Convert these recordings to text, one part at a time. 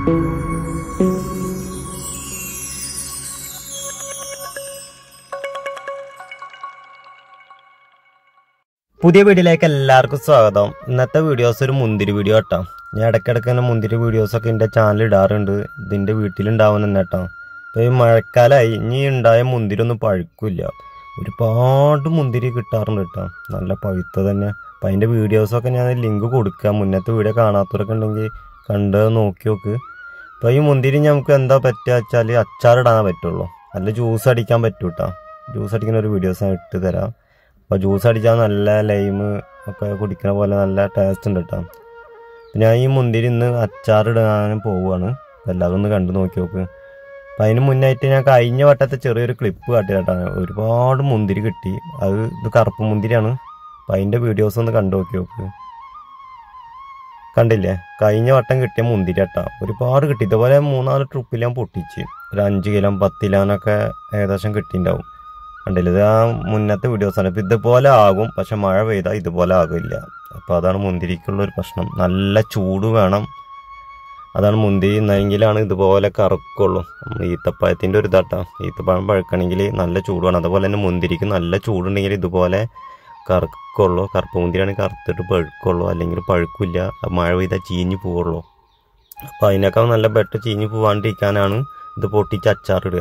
പുതിയ വീഡിയോയിലേക്ക് എല്ലാവർക്കും സ്വാഗതം ഇന്നത്തെ വീഡിയോസ് ഒരു മുന്തിരി വീഡിയോ കേട്ടോ ഞാൻ ഇടയ്ക്കിടയ്ക്ക് തന്നെ മുന്തിരി വീഡിയോസൊക്കെ എൻ്റെ ചാനൽ ഇടാറുണ്ട് ഇതിൻ്റെ വീട്ടിലുണ്ടാവുന്ന തന്നെ കേട്ടോ ഇപ്പോൾ ഈ മഴക്കാലമായി ഇനി ഉണ്ടായ മുന്തിരി ഒന്നും പഴുക്കില്ല ഒരുപാട് മുന്തിരി കിട്ടാറുണ്ട് കേട്ടോ നല്ല പഴുത്ത തന്നെ അപ്പം അതിൻ്റെ വീഡിയോസൊക്കെ ഞാൻ ലിങ്ക് കൊടുക്കാം മുന്നത്തെ വീഡിയോ കാണാത്തവരൊക്കെ ഉണ്ടെങ്കിൽ കണ്ട് നോക്കി നോക്ക് അപ്പോൾ ഈ മുന്തിരി നമുക്ക് എന്താ പറ്റുക വെച്ചാൽ അച്ചാറിടാനേ പറ്റുള്ളൂ അല്ല ജ്യൂസ് അടിക്കാൻ പറ്റൂ കേട്ടോ ജ്യൂസ് അടിക്കുന്ന ഒരു വീഡിയോസ് ഞാൻ ഇട്ട് തരാം അപ്പോൾ ജ്യൂസ് അടിച്ചാൽ നല്ല ലൈം ഒക്കെ കുടിക്കുന്ന പോലെ നല്ല ടേസ്റ്റ് ഉണ്ട് കേട്ടോ അപ്പം ഞാൻ ഈ മുന്തിരി ഇന്ന് അച്ചാറിടാൻ പോവുകയാണ് അപ്പോൾ എല്ലാവരും ഒന്ന് കണ്ടു നോക്കി നോക്ക് അപ്പം അതിന് മുന്നായിട്ട് ഞാൻ കഴിഞ്ഞ വട്ടത്തെ ചെറിയൊരു ക്ലിപ്പ് കാട്ടി കേട്ടോ ഒരുപാട് മുന്തിരി കിട്ടി അത് ഇത് കറുപ്പ് മുന്തിരിയാണ് അപ്പം അതിൻ്റെ വീഡിയോസ് ഒന്ന് കണ്ടു നോക്കി നോക്ക് കണ്ടില്ലേ കഴിഞ്ഞ വട്ടം കിട്ടിയ മുന്തിരി കേട്ടോ ഒരുപാട് കിട്ടി ഇതുപോലെ മൂന്നാല് ട്രിപ്പിൽ ഞാൻ പൊട്ടിച്ച് ഒരു അഞ്ച് കിലോ പത്ത് കിലോനൊക്കെ ഏകദേശം കിട്ടിയിട്ടുണ്ടാവും കണ്ടില്ല ഇത് ആ മുന്നത്തെ വീഡിയോസാണ് ഇപ്പം ഇതുപോലെ ആകും പക്ഷെ മഴ പെയ്താൽ ഇതുപോലെ ആകില്ല അപ്പോൾ അതാണ് മുന്തിരിക്കുള്ള ഒരു പ്രശ്നം നല്ല ചൂട് വേണം അതാണ് മുന്തിരി എന്നെങ്കിലാണ് ഇതുപോലെ കറക്കുള്ളൂ നമ്മൾ ഈത്തപ്പഴത്തിൻ്റെ ഒരു ഇതാട്ടാ ഈത്തപ്പഴം പഴുക്കണമെങ്കിൽ നല്ല ചൂട് വേണം അതുപോലെ തന്നെ മുന്തിരിക്ക് നല്ല ചൂടുണ്ടെങ്കിൽ ഇതുപോലെ കറക്കുള്ളൂ കറുപ്പ് മുന്തിരിയാണെങ്കിൽ കറുത്തിട്ട് പഴുക്കുള്ളൂ അല്ലെങ്കിൽ പഴുക്കില്ല അത് മഴ പെയ്താൽ ചീഞ്ഞ് പോവുള്ളൂ അപ്പോൾ അതിനേക്കാൾ നല്ല ബെറ്റർ ചീഞ്ഞ് പോവാണ്ടിരിക്കാനാണ് ഇത് പൊട്ടിച്ച് അച്ചാറിടുക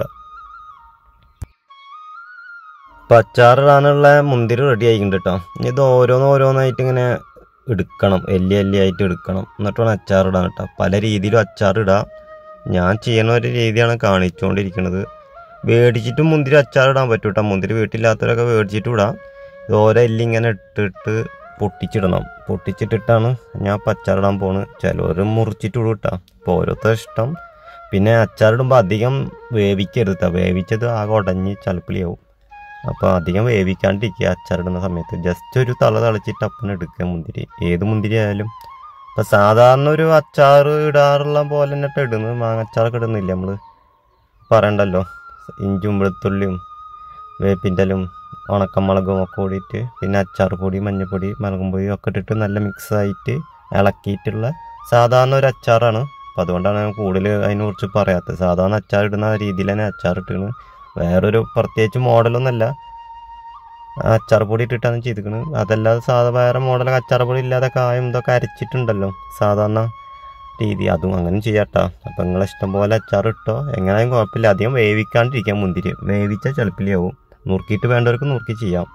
ഇപ്പം അച്ചാറിടാനുള്ള മുന്തിരി റെഡി ആയിട്ടുണ്ട് കേട്ടോ ഇനി ഇത് ഓരോന്ന് ഓരോന്നായിട്ട് ഇങ്ങനെ എടുക്കണം എല്ലി എല്ലി ആയിട്ട് എടുക്കണം എന്നിട്ട് വേണം അച്ചാറിടാൻ കേട്ടോ പല രീതിയിലും അച്ചാറിടാം ഞാൻ ചെയ്യുന്ന ഒരു രീതിയാണ് കാണിച്ചുകൊണ്ടിരിക്കുന്നത് മേടിച്ചിട്ടും മുന്തിരി അച്ചാറിടാൻ പറ്റും കേട്ടോ മുന്തിരി വീട്ടിലില്ലാത്തവരൊക്കെ മേടിച്ചിട്ട് ഇടാം ഇത് ഓരോ എല്ലി ഇങ്ങനെ ഇട്ടിട്ട് പൊട്ടിച്ചിടണം പൊട്ടിച്ചിട്ടിട്ടാണ് ഞാൻ ഇപ്പം അച്ചാറിടാൻ പോണ് ചിലവർ മുറിച്ചിട്ട് ഇടും കേട്ടോ അപ്പോൾ ഓരോരുത്തർ ഇഷ്ടം പിന്നെ അച്ചാറിടുമ്പോൾ അധികം വേവിക്കരുത് കേട്ടോ വേവിച്ചത് ആകെ ഉടഞ്ഞ് ചലപ്പിളിയാവും അപ്പോൾ അധികം വേവിക്കാണ്ടിരിക്കുക അച്ചാറിടുന്ന സമയത്ത് ജസ്റ്റ് ഒരു തള തളിച്ചിട്ട് അപ്പം എടുക്കുക മുന്തിരി ഏത് മുന്തിരി ആയാലും ഇപ്പം സാധാരണ ഒരു അച്ചാർ ഇടാറുള്ള പോലെ തന്നെ ഇട്ട് ഇടുന്നത് മാങ്ങ അച്ചാറൊക്കെ ഇടുന്നില്ല നമ്മൾ പറയണ്ടല്ലോ ഇഞ്ചും വെളുത്തുള്ളിയും വേപ്പിൻ്റെലും ഉണക്കമുളകും ഒക്കെ കൂടിയിട്ട് പിന്നെ അച്ചാർ പൊടി മഞ്ഞൾപ്പൊടി മുളകും പൊടി ഒക്കെ ഇട്ടിട്ട് നല്ല മിക്സ് ആയിട്ട് ഇളക്കിയിട്ടുള്ള സാധാരണ ഒരു അച്ചാറാണ് അപ്പം അതുകൊണ്ടാണ് ഞാൻ കൂടുതൽ അതിനെക്കുറിച്ച് പറയാത്തത് സാധാരണ അച്ചാർ ഇടുന്ന രീതിയിൽ തന്നെ അച്ചാർ ഇട്ടിണ് വേറൊരു പ്രത്യേകിച്ച് മോഡലൊന്നല്ല അച്ചാർ പൊടി ഇട്ടിട്ടാണ് ചെയ്തിരിക്കുന്നത് അതല്ലാതെ സാധാ വേറെ മോഡൽ അച്ചാർ പൊടി ഇല്ലാതെ കായും ഇതൊക്കെ അരച്ചിട്ടുണ്ടല്ലോ സാധാരണ രീതി അതും അങ്ങനെ ചെയ്യാട്ടോ അപ്പം നിങ്ങളെ ഇഷ്ടം പോലെ അച്ചാർ ഇട്ടോ എങ്ങനെയും കുഴപ്പമില്ല അധികം വേവിക്കാണ്ടിരിക്കാം മുന്തിരി വേവിച്ചാൽ ചെളുപ്പിലാവും നുറുക്കിയിട്ട് വേണ്ടവർക്ക് നുറുക്കി ചെയ്യാം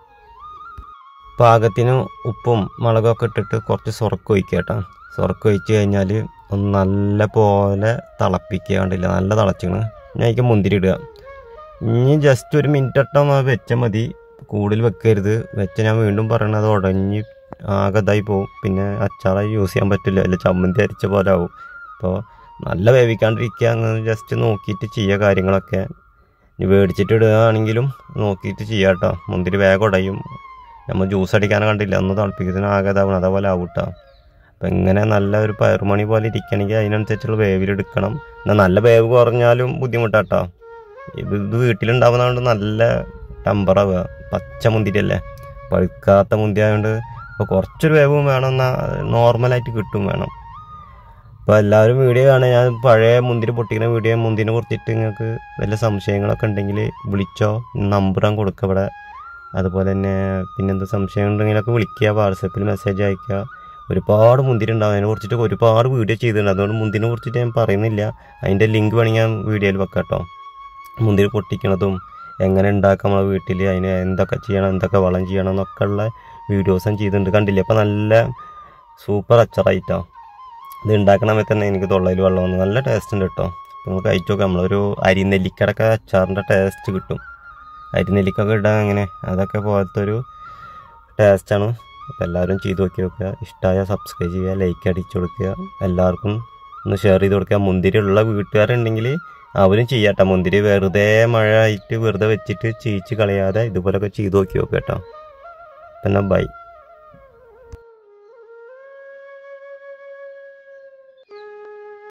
പാകത്തിന് ഉപ്പും മുളകൊക്കെ ഇട്ടിട്ട് കുറച്ച് സുറക്ക് ഒഴിക്കുക കേട്ടോ സുറക്ക് ഒഴിച്ച് കഴിഞ്ഞാൽ ഒന്ന് നല്ല പോലെ തിളപ്പിക്കാണ്ടില്ല നല്ല തിളച്ചിക്കണ് ഞാൻ അതിലേക്ക് മുന്തിരി ഇടുക ഇനി ജസ്റ്റ് ഒരു മിനിറ്റ് ഇട്ടം വെച്ചാൽ മതി കൂടുതൽ വെക്കരുത് വെച്ച് ഞാൻ വീണ്ടും പറയണത് ഉടഞ്ഞ് ആകെ ഇതായി പോകും പിന്നെ അച്ചാറായി യൂസ് ചെയ്യാൻ പറ്റില്ല അല്ല ചമ്മന്തി അരിച്ച പോലെ ആവും അപ്പോൾ നല്ല വേവിക്കാണ്ടിരിക്കുക അങ്ങനെ ജസ്റ്റ് നോക്കിയിട്ട് ചെയ്യുക കാര്യങ്ങളൊക്കെ ഇനി മേടിച്ചിട്ട് ഇടുകയാണെങ്കിലും നോക്കിയിട്ട് ചെയ്യാം കേട്ടോ മുന്തിരി വേഗം ഉടയും നമ്മൾ ജ്യൂസ് അടിക്കാനെ കണ്ടില്ല ഒന്ന് തിളപ്പിക്കുന്നതിന് ആകെ ഇതാവണം അതേപോലെ ആവും കേട്ടോ അപ്പം ഇങ്ങനെ നല്ല ഒരു പയറുമണി പോലെ ഇരിക്കണമെങ്കിൽ അതിനനുസരിച്ചുള്ള വേവിലെടുക്കണം എന്നാൽ നല്ല വേവ് കുറഞ്ഞാലും ബുദ്ധിമുട്ടാട്ടോ ഇത് ഇത് വീട്ടിലുണ്ടാവുന്നതുകൊണ്ട് നല്ല ടെമ്പറാവുക പച്ച മുന്തിരിയല്ലേ പഴുക്കാത്ത മുന്തിരി ആയതുകൊണ്ട് അപ്പോൾ കുറച്ചൊരു വേവും വേണം എന്നാൽ നോർമലായിട്ട് കിട്ടും വേണം അപ്പോൾ എല്ലാവരും വീഡിയോ കാണാൻ ഞാൻ പഴയ മുന്തിരി പൊട്ടിക്കുന്ന വീഡിയോ മുന്തിരിനെ കുറിച്ചിട്ട് നിങ്ങൾക്ക് വല്ല സംശയങ്ങളൊക്കെ ഉണ്ടെങ്കിൽ വിളിച്ചോ നമ്പർ ഞാൻ കൊടുക്കുക ഇവിടെ അതുപോലെ തന്നെ പിന്നെന്ത് സംശയം ഉണ്ടെങ്കിലൊക്കെ വിളിക്കുക വാട്സപ്പിൽ മെസ്സേജ് അയക്കുക ഒരുപാട് മുന്തിരി ഉണ്ടാവും അതിനെ കുറിച്ചിട്ട് ഒരുപാട് വീഡിയോ ചെയ്തിട്ടുണ്ട് അതുകൊണ്ട് മുന്തിരിനെ കുറിച്ചിട്ട് ഞാൻ പറയുന്നില്ല അതിൻ്റെ ലിങ്ക് വേണമെങ്കിൽ ഞാൻ വീഡിയോയിൽ വെക്കാം കേട്ടോ മുന്തിരി പൊട്ടിക്കണതും എങ്ങനെ ഉണ്ടാക്കാം നമ്മളെ വീട്ടിൽ അതിന് എന്തൊക്കെ ചെയ്യണം എന്തൊക്കെ വളം ചെയ്യണം എന്നൊക്കെ ഉള്ള വീഡിയോസ് ഞാൻ ചെയ്തിട്ടുണ്ട് കണ്ടില്ലേ അപ്പോൾ നല്ല സൂപ്പർ അച്ചറായിട്ടോ ഇത് ഉണ്ടാക്കണ സമയത്ത് തന്നെ എനിക്ക് തൊള്ളയിൽ വെള്ളം വന്നു നല്ല ടേസ്റ്റ് ഉണ്ട് കേട്ടോ അപ്പോൾ നമുക്ക് കഴിച്ചു നോക്കാം നമ്മളൊരു അരിനെല്ലിക്കടൊക്കെ അച്ചാറിൻ്റെ ടേസ്റ്റ് കിട്ടും അരിനെല്ലിക്കൊക്കെ ഇടാൻ അങ്ങനെ അതൊക്കെ പോലത്തെ ഒരു ടേസ്റ്റാണ് അപ്പോൾ എല്ലാവരും ചെയ്ത് നോക്കി നോക്കുക ഇഷ്ടമായ സബ്സ്ക്രൈബ് ചെയ്യുക ലൈക്ക് അടിച്ചു കൊടുക്കുക എല്ലാവർക്കും ഒന്ന് ഷെയർ ചെയ്ത് കൊടുക്കുക മുന്തിരി ഉള്ള വീട്ടുകാരുണ്ടെങ്കിൽ അവരും ചെയ്യാട്ടോ മുന്തിരി വെറുതെ മഴ ആയിട്ട് വെറുതെ വെച്ചിട്ട് ചീച്ച് കളയാതെ ഇതുപോലൊക്കെ ചെയ്ത് നോക്കി നോക്കുക കേട്ടോ പിന്നെ ബൈ